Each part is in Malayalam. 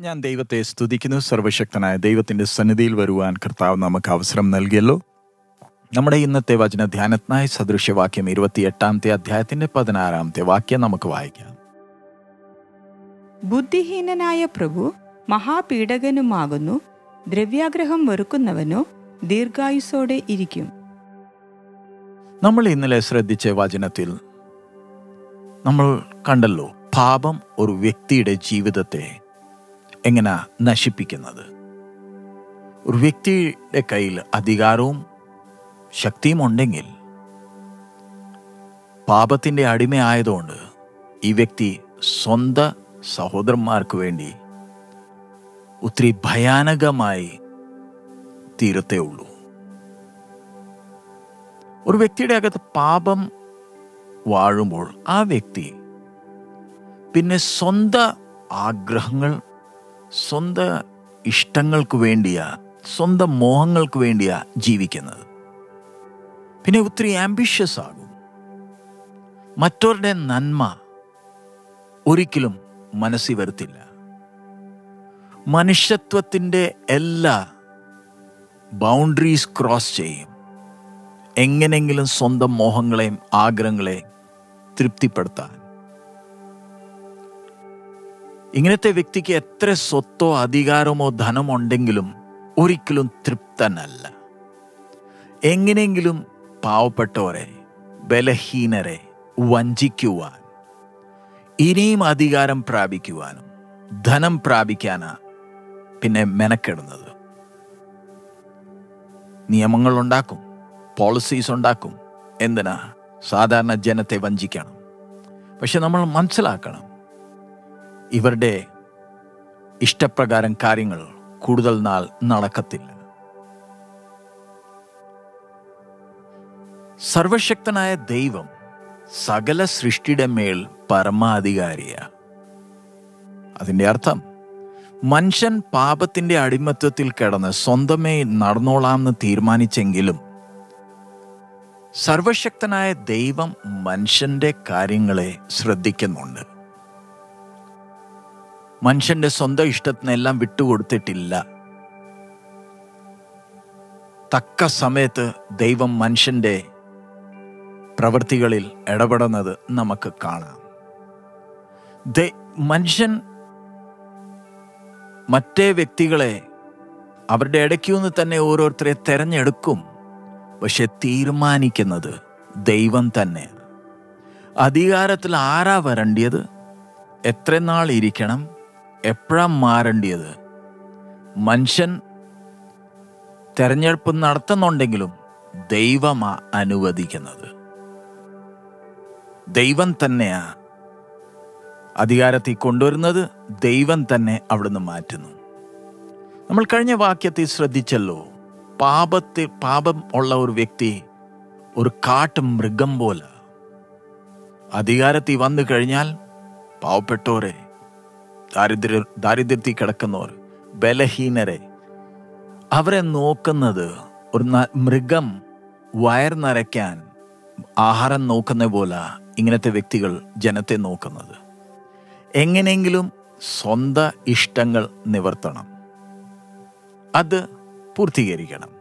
ഞാൻ ദൈവത്തെ സ്തുതിക്കുന്നു സർവശക്തനായ ദൈവത്തിന്റെ സന്നിധിയിൽ വരുവാൻ കർത്താവ് നമുക്ക് അവസരം നൽകിയല്ലോ നമ്മുടെ ഇന്നത്തെ വചന ധ്യാനത്തിനായി സദൃശ്യവാക്യം ഇരുപത്തിയെട്ടാമത്തെ അധ്യായത്തിന്റെ പതിനാറാമത്തെ വാക്യം നമുക്ക് വായിക്കാം ബുദ്ധിഹീനനായ പ്രഭു മഹാപീഡകനുമാകുന്നു ദ്രവ്യാഗ്രഹം വെറുക്കുന്നവനോ ദീർഘായുസോടെ ഇരിക്കും നമ്മൾ ഇന്നലെ ശ്രദ്ധിച്ച വചനത്തിൽ നമ്മൾ കണ്ടല്ലോ പാപം ഒരു വ്യക്തിയുടെ ജീവിതത്തെ എങ്ങനെ നശിപ്പിക്കുന്നത് ഒരു വ്യക്തിയുടെ കയ്യിൽ അധികാരവും ശക്തിയും ഉണ്ടെങ്കിൽ പാപത്തിന്റെ അടിമയായതുകൊണ്ട് ഈ വ്യക്തി സ്വന്തം സഹോദരന്മാർക്ക് വേണ്ടി ഒത്തിരി ഭയാനകമായി തീരത്തേ ഉള്ളൂ ഒരു വ്യക്തിയുടെ അകത്ത് പാപം വാഴുമ്പോൾ ആ വ്യക്തി പിന്നെ സ്വന്തം ആഗ്രഹങ്ങൾ സ്വന്തം ഇഷ്ടങ്ങൾക്ക് വേണ്ടിയാ സ്വന്തം മോഹങ്ങൾക്ക് വേണ്ടിയാ ജീവിക്കുന്നത് പിന്നെ ഒത്തിരി ആംബിഷ്യസ് ആകും മറ്റവരുടെ നന്മ ഒരിക്കലും മനസ്സിൽ വരുത്തില്ല മനുഷ്യത്വത്തിൻ്റെ എല്ലാ ബൗണ്ടറീസ് ക്രോസ് ചെയ്യും എങ്ങനെങ്കിലും സ്വന്തം മോഹങ്ങളെയും ആഗ്രഹങ്ങളെയും തൃപ്തിപ്പെടുത്താൻ ഇങ്ങനത്തെ വ്യക്തിക്ക് എത്ര സ്വത്തോ അധികാരമോ ധനമോ ഉണ്ടെങ്കിലും ഒരിക്കലും തൃപ്തനല്ല എങ്ങനെയെങ്കിലും പാവപ്പെട്ടവരെ ബലഹീനരെ വഞ്ചിക്കുവാൻ ഇനിയും അധികാരം പ്രാപിക്കുവാനും ധനം പ്രാപിക്കാനാ പിന്നെ മെനക്കെടുന്നത് നിയമങ്ങൾ ഉണ്ടാക്കും പോളിസീസ് ഉണ്ടാക്കും എന്തിനാ സാധാരണ ജനത്തെ വഞ്ചിക്കണം പക്ഷെ നമ്മൾ മനസ്സിലാക്കണം ഇവരുടെ ഇഷ്ടപ്രകാരം കാര്യങ്ങൾ കൂടുതൽ നാൾ നടക്കത്തില്ല സർവശക്തനായ ദൈവം സകല സൃഷ്ടിയുടെ മേൽ പരമാധികാരിയ അതിന്റെ അർത്ഥം മനുഷ്യൻ പാപത്തിന്റെ അടിമത്വത്തിൽ കിടന്ന് സ്വന്തമേ നടന്നോളാമെന്ന് തീരുമാനിച്ചെങ്കിലും സർവശക്തനായ ദൈവം മനുഷ്യന്റെ കാര്യങ്ങളെ ശ്രദ്ധിക്കുന്നുണ്ട് മനുഷ്യന്റെ സ്വന്തം ഇഷ്ടത്തിനെല്ലാം വിട്ടുകൊടുത്തിട്ടില്ല തക്ക സമയത്ത് ദൈവം മനുഷ്യന്റെ പ്രവൃത്തികളിൽ ഇടപെടുന്നത് നമുക്ക് കാണാം ദൈ- മനുഷ്യൻ മറ്റേ വ്യക്തികളെ അവരുടെ ഇടയ്ക്കു നിന്ന് തന്നെ ഓരോരുത്തരെ തെരഞ്ഞെടുക്കും പക്ഷെ തീരുമാനിക്കുന്നത് ദൈവം തന്നെയാണ് അധികാരത്തിൽ ആരാ വരേണ്ടിയത് എത്ര നാൾ ഇരിക്കണം എപ്പോഴാ മാറേണ്ടിയത് മനുഷ്യൻ തെരഞ്ഞെടുപ്പ് നടത്തുന്നുണ്ടെങ്കിലും ദൈവമാ അനുവദിക്കുന്നത് ദൈവം തന്നെയാ അധികാരത്തിൽ കൊണ്ടുവരുന്നത് ദൈവം തന്നെ അവിടുന്ന് മാറ്റുന്നു നമ്മൾ കഴിഞ്ഞ വാക്യത്തിൽ ശ്രദ്ധിച്ചല്ലോ പാപത്തിൽ പാപം ഉള്ള ഒരു വ്യക്തി ഒരു കാട്ടു മൃഗം പോലെ അധികാരത്തിൽ വന്നു കഴിഞ്ഞാൽ പാവപ്പെട്ടവരെ ദാരിദ്ര്യ ദാരിദ്ര്യത്തിൽ കിടക്കുന്നവർ ബലഹീനരെ അവരെ നോക്കുന്നത് ഒരു ന- മൃഗം വയർ നിറയ്ക്കാൻ ആഹാരം നോക്കുന്ന പോലെ ഇങ്ങനത്തെ വ്യക്തികൾ ജനത്തെ നോക്കുന്നത് എങ്ങനെയെങ്കിലും സ്വന്തം ഇഷ്ടങ്ങൾ നിവർത്തണം അത് പൂർത്തീകരിക്കണം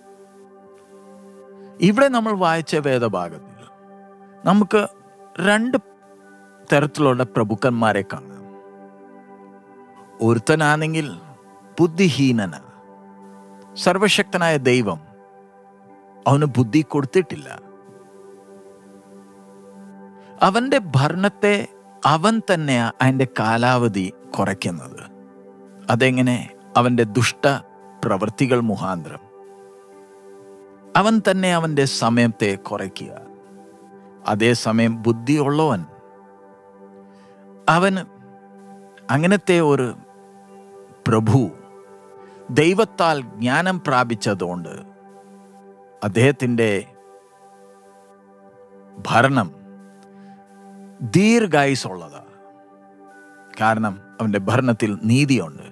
ഇവിടെ നമ്മൾ വായിച്ച വേദഭാഗത്തിൽ നമുക്ക് രണ്ട് തരത്തിലുള്ള പ്രഭുക്കന്മാരെ കാണാം ഒരുത്തനാണെങ്കിൽ ബുദ്ധിഹീനന സർവശക്തനായ ദൈവം അവന് ബുദ്ധി കൊടുത്തിട്ടില്ല അവന്റെ ഭരണത്തെ അവൻ തന്നെയാ അതിന്റെ കാലാവധി കുറയ്ക്കുന്നത് അതെങ്ങനെ അവന്റെ ദുഷ്ട പ്രവൃത്തികൾ മുഖാന്തരം അവൻ തന്നെ അവന്റെ സമയത്തെ കുറയ്ക്കുക അതേസമയം ബുദ്ധിയുള്ളവൻ അവന് അങ്ങനത്തെ ഒരു പ്രഭു ദൈവത്താൽ ജ്ഞാനം പ്രാപിച്ചതുകൊണ്ട് അദ്ദേഹത്തിൻ്റെ ഭരണം ദീർഘായുസുള്ളതാ കാരണം അവന്റെ ഭരണത്തിൽ നീതിയുണ്ട്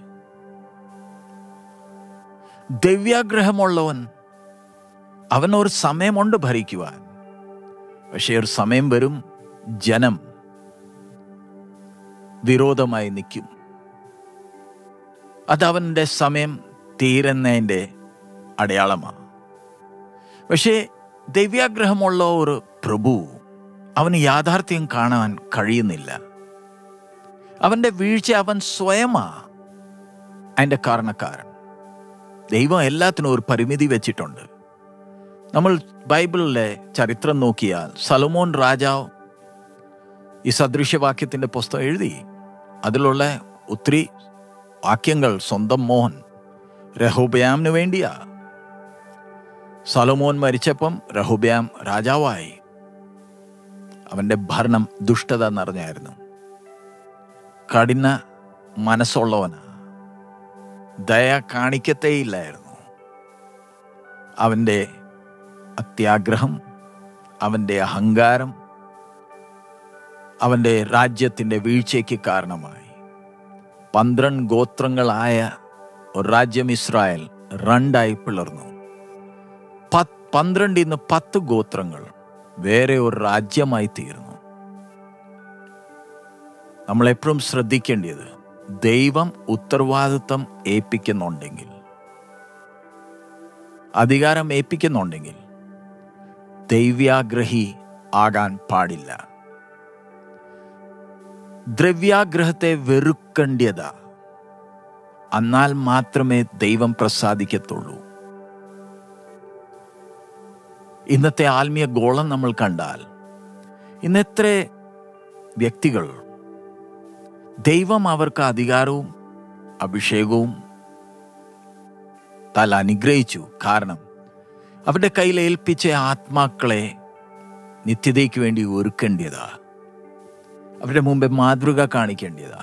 ദിവ്യാഗ്രഹമുള്ളവൻ അവൻ ഒരു സമയമുണ്ട് ഭരിക്കുവാൻ പക്ഷേ ഒരു സമയം വരും ജനം വിരോധമായി നിൽക്കും അതവൻ്റെ സമയം തീരുന്നതിൻ്റെ അടയാളമാണ് പക്ഷേ ദൈവ്യാഗ്രഹമുള്ള ഒരു പ്രഭു അവന് യാഥാർത്ഥ്യം കാണാൻ കഴിയുന്നില്ല അവൻ്റെ വീഴ്ച അവൻ സ്വയമാ അതിൻ്റെ കാരണക്കാരൻ ദൈവം എല്ലാത്തിനും ഒരു പരിമിതി വെച്ചിട്ടുണ്ട് നമ്മൾ ബൈബിളിലെ ചരിത്രം നോക്കിയാൽ സലോമോൻ രാജാവ് ഈ സദൃശ്യവാക്യത്തിൻ്റെ പുസ്തകം എഴുതി അതിലുള്ള ഒത്തിരി വാക്യങ്ങൾ സ്വന്തം മോഹൻ രഹോബയാമിന് വേണ്ടിയാ സലോമോൻ മരിച്ചപ്പം രഹോബയാം രാജാവായി അവന്റെ ഭരണം ദുഷ്ടത നിറഞ്ഞായിരുന്നു കഠിന മനസ്സുള്ളവനാ ദയ കാണിക്കത്തേയില്ലായിരുന്നു അവൻ്റെ അത്യാഗ്രഹം അവൻ്റെ അഹങ്കാരം അവൻ്റെ രാജ്യത്തിൻ്റെ വീഴ്ചയ്ക്ക് കാരണമായി പന്ത്രണ്ട് ഗോത്രങ്ങളായ ഒരു രാജ്യം ഇസ്രായേൽ രണ്ടായി പിളർന്നു പത്ത് പന്ത്രണ്ടിൽ നിന്ന് പത്ത് ഗോത്രങ്ങൾ വേറെ ഒരു രാജ്യമായി തീർന്നു നമ്മൾ എപ്പോഴും ശ്രദ്ധിക്കേണ്ടത് ദൈവം ഉത്തരവാദിത്വം ഏൽപ്പിക്കുന്നുണ്ടെങ്കിൽ അധികാരം ഏൽപ്പിക്കുന്നുണ്ടെങ്കിൽ ദൈവ്യാഗ്രഹി ആകാൻ പാടില്ല ദ്രവ്യാഗ്രഹത്തെ വെറുക്കേണ്ടതാ എന്നാൽ മാത്രമേ ദൈവം പ്രസാദിക്കത്തുള്ളൂ ഇന്നത്തെ ആത്മീയ ഗോളം നമ്മൾ കണ്ടാൽ ഇന്ന് എത്ര വ്യക്തികൾ ദൈവം അവർക്ക് അധികാരവും അഭിഷേകവും താൽ അനുഗ്രഹിച്ചു കാരണം അവരുടെ കയ്യിൽ ഏൽപ്പിച്ച ആത്മാക്കളെ നിത്യതയ്ക്ക് വേണ്ടി ഒരുക്കേണ്ടതാ അവരുടെ മുമ്പേ മാതൃക കാണിക്കേണ്ടതാ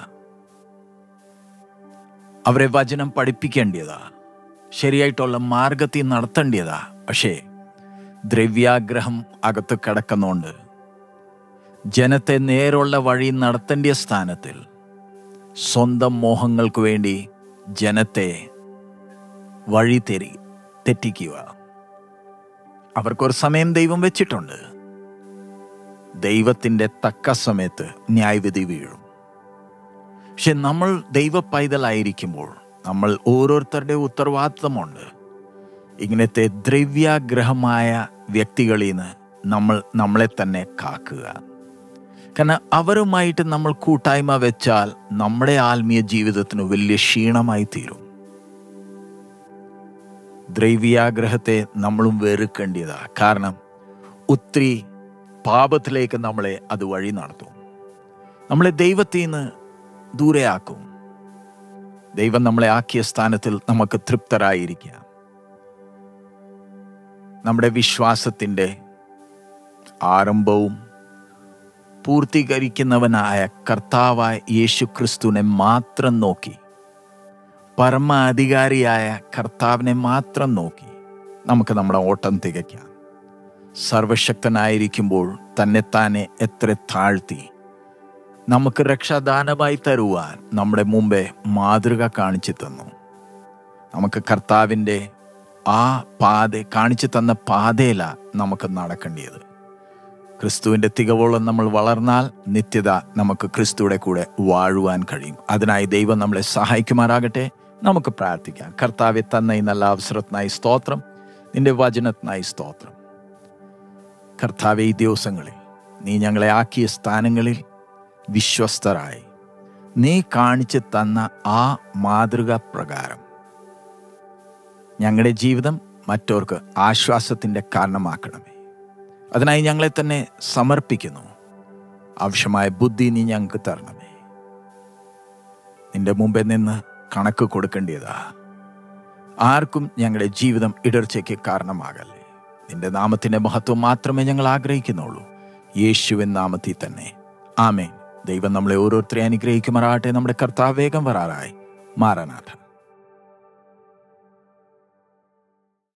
അവരെ വചനം പഠിപ്പിക്കേണ്ടതാ ശരിയായിട്ടുള്ള മാർഗത്തിൽ നടത്തേണ്ടതാ പക്ഷേ ദ്രവ്യാഗ്രഹം അകത്ത് കിടക്കുന്നോണ്ട് ജനത്തെ നേരുള്ള വഴി നടത്തേണ്ട സ്ഥാനത്തിൽ സ്വന്തം മോഹങ്ങൾക്ക് വേണ്ടി ജനത്തെ വഴി തെരി തെറ്റിക്കുക അവർക്കൊരു സമയം ദൈവം വെച്ചിട്ടുണ്ട് ദൈവത്തിൻ്റെ തക്ക സമയത്ത് ന്യായവിധി വീഴും പക്ഷെ നമ്മൾ ദൈവ പൈതലായിരിക്കുമ്പോൾ നമ്മൾ ഓരോരുത്തരുടെ ഉത്തരവാദിത്തമുണ്ട് ഇങ്ങനത്തെ ദ്രവ്യാഗ്രഹമായ വ്യക്തികളിൽ നിന്ന് നമ്മൾ നമ്മളെ തന്നെ കാക്കുക കാരണം അവരുമായിട്ട് നമ്മൾ കൂട്ടായ്മ വെച്ചാൽ നമ്മുടെ ആത്മീയ ജീവിതത്തിന് വലിയ ക്ഷീണമായി തീരും ദ്രവ്യാഗ്രഹത്തെ നമ്മളും വെറുക്കേണ്ടതാ കാരണം ഒത്തിരി പാപത്തിലേക്ക് നമ്മളെ അത് വഴി നടത്തും നമ്മളെ ദൈവത്തിൽ നിന്ന് ദൂരെയാക്കും ദൈവം നമ്മളെ ആക്കിയ സ്ഥാനത്തിൽ നമുക്ക് തൃപ്തരായിരിക്കാം നമ്മുടെ വിശ്വാസത്തിൻ്റെ ആരംഭവും പൂർത്തീകരിക്കുന്നവനായ കർത്താവായ യേശു ക്രിസ്തുവിനെ മാത്രം നോക്കി പരമാധികാരിയായ കർത്താവിനെ മാത്രം നോക്കി നമുക്ക് നമ്മുടെ ഓട്ടം തികയ്ക്കാം സർവശക്തനായിരിക്കുമ്പോൾ തന്നെത്താനെ എത്ര താഴ്ത്തി നമുക്ക് രക്ഷാദാനമായി തരുവാൻ നമ്മുടെ മുമ്പേ മാതൃക കാണിച്ചു തന്നു നമുക്ക് കർത്താവിൻ്റെ ആ പാത കാണിച്ചു തന്ന പാതയില നമുക്ക് നടക്കേണ്ടത് ക്രിസ്തുവിൻ്റെ തികവോളം നമ്മൾ വളർന്നാൽ നിത്യത നമുക്ക് ക്രിസ്തുവിടെ കൂടെ വാഴുവാൻ കഴിയും അതിനായി ദൈവം നമ്മളെ സഹായിക്കുമാറാകട്ടെ നമുക്ക് പ്രാർത്ഥിക്കാം കർത്താവെ തന്ന ഈ നല്ല അവസരത്തിനായി സ്തോത്രം നിന്റെ വചനത്തിനായി സ്തോത്രം കർത്താവെ ഈ ദിവസങ്ങളിൽ നീ ഞങ്ങളെ ആക്കിയ സ്ഥാനങ്ങളിൽ വിശ്വസ്തരായി നീ കാണിച്ചു തന്ന ആ മാതൃക പ്രകാരം ഞങ്ങളുടെ ജീവിതം മറ്റവർക്ക് ആശ്വാസത്തിൻ്റെ കാരണമാക്കണമേ അതിനായി ഞങ്ങളെ തന്നെ സമർപ്പിക്കുന്നു ആവശ്യമായ ബുദ്ധി നീ ഞങ്ങൾക്ക് തരണമേ നിന്റെ മുമ്പേ നിന്ന് കണക്ക് കൊടുക്കേണ്ടതാ ആർക്കും ഞങ്ങളുടെ ജീവിതം ഇടർച്ചയ്ക്ക് കാരണമാകല്ലേ നിന്റെ നാമത്തിന്റെ മഹത്വം മാത്രമേ ഞങ്ങൾ ആഗ്രഹിക്കുന്നുള്ളൂ യേശുവിൻ നാമത്തിൽ തന്നെ ആമേൻ ദൈവം നമ്മളെ ഓരോരുത്തരെ അനുഗ്രഹിക്കുമാറാട്ടെ നമ്മുടെ കർത്താവ് വേഗം വരാറായി മാറാനാഥ